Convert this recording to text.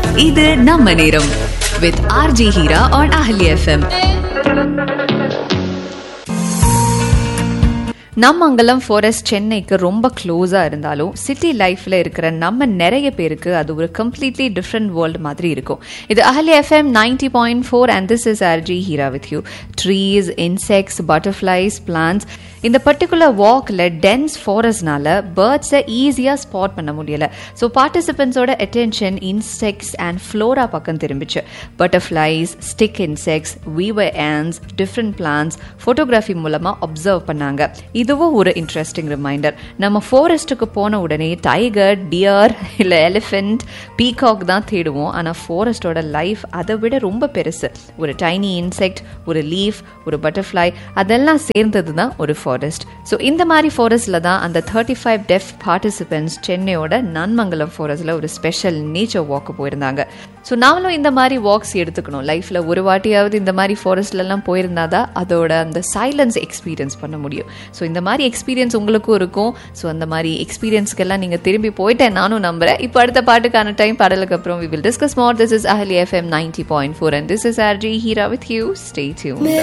இது நம்ம நேரம் with RJ Heera on Ahali FM Nanmangalam forest சென்னைக்கு ரொம்ப க்ளோஸாக இருந்தாலும் சிட்டி லைஃப்பில் இருக்கிற நம்ம நிறைய பேருக்கு அது ஒரு கம்ப்ளீட்லி டிஃப்ரெண்ட் வேர்ல்டு மாதிரி இருக்கும் இது Ahali FM ninety point four and this is RJ Heera with you trees insects butterflies plants இந்த பர்டிகுலர் வாக்கில் டென்ஸ் ஃபாரஸ்ட்னால பேர்ட்ஸை ஈஸியாக ஸ்பாட் பண்ண முடியல ஸோ பார்ட்டிசிபென்ட்ஸோட அட்டென்ஷன் இன்செக்ட்ஸ் அண்ட் ஃப்ளோரா பக்கம் திரும்பிச்சு butterflies stick insects weaver ants different plants photography மூலமாக அப்சர்வ் பண்ணாங்க இதுவும் ஒரு இன்ட்ரெஸ்டிங் ரிமைண்டர் நம்ம ஃபாரஸ்ட்டுக்கு போன உடனே டைகர் டியர் இல்லை எலிஃபெண்ட் பீகாக் தான் தேடுவோம் ஆனால் ஃபாரஸ்டோட லைஃப் அதை விட ரொம்ப பெருசு ஒரு டைனி இன்செக்ட் ஒரு லீஃப் ஒரு பட்டர்ஃப்ளை அதெல்லாம் சேர்ந்தது தான் ஒரு ஃபாரஸ்ட் ஸோ இந்த மாதிரி ஃபாரஸ்டில் தான் அந்த தேர்ட்டி ஃபைவ் டெஃப் பார்ட்டிசிபென்ட்ஸ் சென்னையோட நன்மங்கலம் ஃபாரஸ்டில் ஒரு ஸ்பெஷல் நேச்சர் வாக்கு போயிருந்தாங்க ஸோ நாமளும் இந்த மாதிரி வாக்ஸ் எடுத்துக்கணும் லைஃப்பில் ஒரு வாட்டியாவது இந்த மாதிரி ஃபாரஸ்ட்லலாம் போயிருந்தாதான் அதோட அந்த சைலன்ஸ் எக்ஸ்பீரியன்ஸ் பண்ண முடியும் ஸோ இந்த மாதிரி எக்ஸ்பீரியன்ஸ் உங்களுக்கும் இருக்கும் ஸோ அந்த மாதிரி எக்ஸ்பீரியன்ஸ்க்கெல்லாம் நீங்கள் திரும்பி போயிட்டேன் நானும் நம்புறேன் இப்போ அடுத்த பாட்டுக்கான டைம் பாடலுக்கு அப்புறம் we will discuss more this is Ahali FM ninety point four and this is RJ Heera with you stay tune